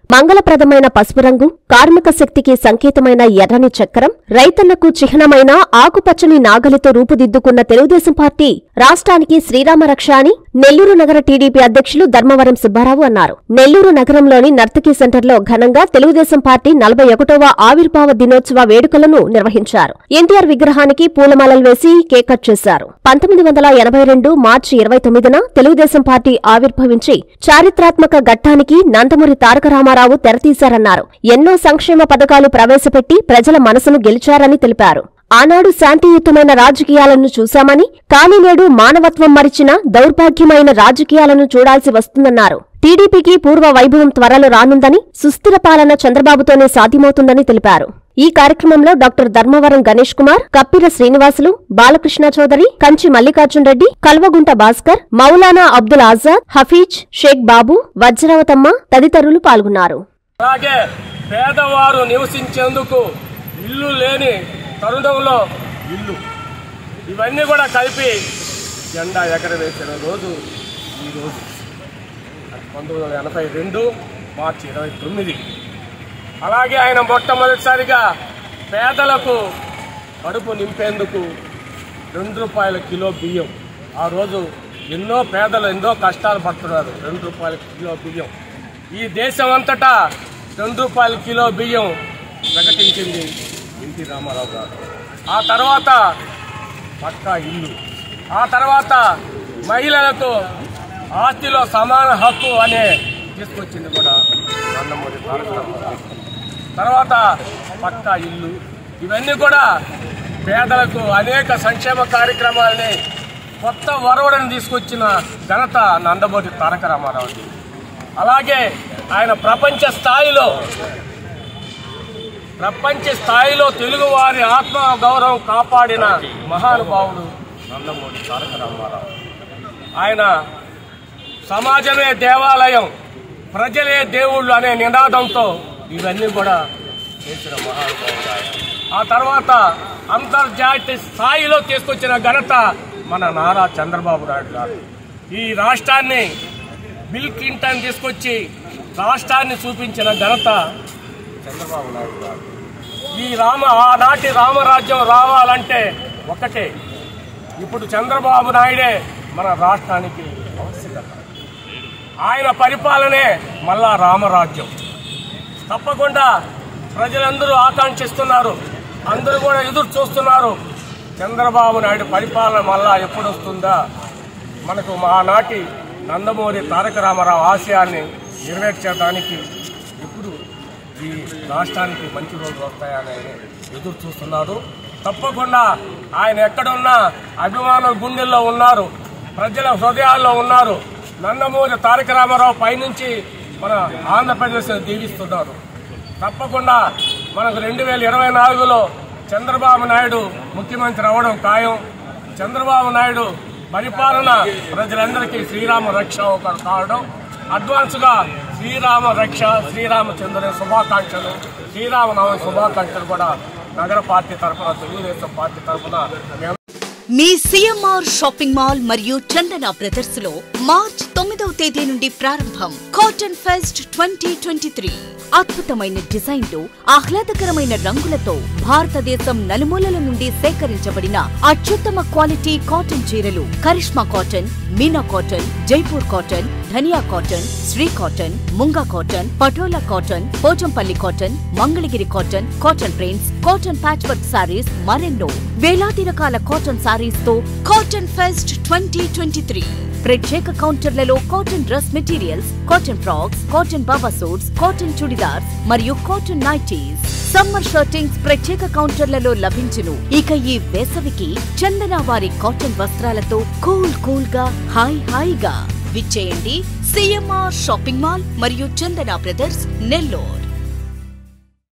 మంగళప్రదమైన పసుపు రంగు కార్మిక శక్తికి సంకేతమైన ఎర్రని చక్రం రైతన్నకు చిహ్నమైన ఆకుపచ్చని నాగలితో రూపుదిద్దుకున్న తెలుగుదేశం పార్టీ రాష్ట్రానికి శ్రీరామ రక్ష అని నెల్లూరు నగర టీడీపీ అధ్యక్షులు ధర్మవరం సుబ్బారావు అన్నారు నెల్లూరు నగరంలోని నర్తకీ సెంటర్లో ఘనంగా తెలుగుదేశం పార్టీ నలభై ఒకటవ ఆవిర్భావ దినోత్సవ వేడుకలను నిర్వహించారు ఎన్టీఆర్ విగ్రహానికి పూలమాలలు వేసి కేక్ కట్ చేశారు పంతొమ్మిది వందల ఎనభై రెండు మార్చి ఇరవై తొమ్మిదిన తెలుగుదేశం పార్టీ ఆవిర్భవించి చారిత్రాత్మక ఘట్టానికి నందమూరి తారక రామారావు తెరతీశారన్నారు ఎన్నో సంక్షేమ పథకాలు ప్రవేశపెట్టి ప్రజల మనసును గెలిచారని తెలిపారు ఆనాడు శాంతియుతమైన రాజకీయాలను చూశామని కానీ నేడు మానవత్వం మరిచిన దౌర్భాగ్యమైన రాజకీయాలను చూడాల్సి వస్తుందన్నారు టీడీపీకి పూర్వ వైభవం త్వరలో రానుందని సుస్థిర పాలన చంద్రబాబుతోనే సాధ్యమవుతుందని తెలిపారు ఈ కార్యక్రమంలో డాక్టర్ ధర్మవరం గణేష్ కుమార్ కప్పిర శ్రీనివాసులు బాలకృష్ణ చౌదరి కంచి మల్లికార్జున్ రెడ్డి కల్వగుంట భాస్కర్ మౌలానా అబ్దుల్ ఆజాద్ హఫీజ్ షేక్ బాబు వజ్రవతమ్మ తదితరులు పాల్గొన్నారు అలాగే పేదవారు నివసించేందుకు ఇల్లు లేని తరుణంలో ఇల్లు ఇవన్నీ కూడా కలిపి జెండా ఎగరవేసిన రోజు ఈ రోజు అది పంతొమ్మిది వందల ఎనభై రెండు మార్చి ఇరవై తొమ్మిది అలాగే ఆయన మొట్టమొదటిసారిగా పేదలకు కడుపు నింపేందుకు రెండు రూపాయల కిలో బియ్యం ఆ రోజు ఎన్నో పేదలు ఎన్నో కష్టాలు పడుతున్నారు రెండు రూపాయల కిలో బియ్యం ఈ దేశం అంతటా రెండు రూపాయల కిలో బియ్యం ప్రకటించింది ఎన్టీ రామారావు గారు ఆ తర్వాత పక్కా ఇల్లు ఆ తర్వాత మహిళలకు ఆస్తిలో సమాన హక్కు అనే తీసుకొచ్చింది కూడా నందమూరి తారక రామారావు తర్వాత పక్కా ఇల్లు ఇవన్నీ కూడా పేదలకు అనేక సంక్షేమ కార్యక్రమాలని కొత్త వరవడిని తీసుకొచ్చిన ఘనత నందమూరి తారక రామారావుది అలాగే ఆయన ప్రపంచ స్థాయిలో ప్రపంచ స్థాయిలో తెలుగువారి ఆత్మ గౌరవం కాపాడిన మహానుభావుడు నందమూరి తారక రామారావు ఆయన సమాజమే దేవాలయం ప్రజలే దేవుళ్ళు అనే నినాదంతో ఇవన్నీ కూడా చేసిన మహానుభావుడు ఆయన ఆ తర్వాత అంతర్జాతీయ స్థాయిలో తీసుకొచ్చిన ఘనత మన నారా చంద్రబాబు నాయుడు గారు ఈ రాష్ట్రాన్ని బిల్ క్లింటన్ తీసుకొచ్చి రాష్ట్రాన్ని చూపించిన ఘనత చంద్రబాబు నాయుడు గారు ఈ రామ ఆనాటి రామరాజ్యం రావాలంటే ఒకటే ఇప్పుడు చంద్రబాబు నాయుడే మన రాష్ట్రానికి ఆవశ్యకత ఆయన పరిపాలనే మళ్ళా రామరాజ్యం తప్పకుండా ప్రజలందరూ ఆకాంక్షిస్తున్నారు అందరూ కూడా ఎదురు చూస్తున్నారు చంద్రబాబు నాయుడు పరిపాలన మళ్ళా ఎప్పుడు వస్తుందా మనకు ఆనాటి నందమూరి తారక రామారావు ఆశయాన్ని నెరవేర్చడానికి ఎప్పుడు ఈ రాష్ట్రానికి మంచి రోజులు వస్తాయని ఎదురు చూస్తున్నారు తప్పకుండా ఆయన ఎక్కడున్నా అభిమానుల గుండెల్లో ఉన్నారు ప్రజల హృదయాల్లో ఉన్నారు నందమూరి తారక రామారావు పైనుంచి మన ఆంధ్రప్రదేశ్ దీవిస్తున్నారు తప్పకుండా మనకు రెండు వేల ఇరవై నాలుగులో చంద్రబాబు నాయుడు ముఖ్యమంత్రి అవడం ఖాయం చంద్రబాబు నాయుడు పరిపాలన ప్రజలందరికీ శ్రీరామ రక్ష ఒకరు కావడం అడ్వాన్స్గా శ్రీరామ రక్ష శ్రీరామచంద్రుని శుభాకాంక్షలు శ్రీరామనవమి శుభాకాంక్షలు కూడా నగర పార్టీ తరఫున తెలుగుదేశం పార్టీ తరఫున మేము మీ సిఎంఆర్ షాపింగ్ మాల్ మరియు చందన బ్రదర్స్ లో మార్చ్ తొమ్మిదవ తేదీ నుండి ప్రారంభం cotton fest twenty twenty three అద్భుతమైన డిజైన్లు ఆహ్లాదకరమైన రంగులతో భారతదేశం నలుమూలల నుండి సేకరించబడిన అత్యుత్తమ క్వాలిటీ కాటన్ చీరలు Karishma cotton Meena cotton Jaipur cotton Dhaniya cotton Shri cotton Munga cotton Patola cotton Pochampally cotton Mangalagiri cotton cotton prints cotton patchwork sarees మరెన్నో వేలాది రకాల కాటన్ సారీస్ తో cotton fest twenty twenty three ప్రత్యేక కౌంటర్లలో cotton dress materials cotton frocks cotton baba suits cotton churidars మరియు cotton nighties summer shirtings ప్రత్యేక కౌంటర్లలో లభించును ఇక ఈ వేసవికి చందన వారి కాటన్ వస్త్రాలతో కూల్ కూల్ గా హాయ్ హాయిగా విచ్చేయండి సిఎంఆర్ షాపింగ్ మాల్ మరియు చందన బ్రదర్స్ నెల్లూరు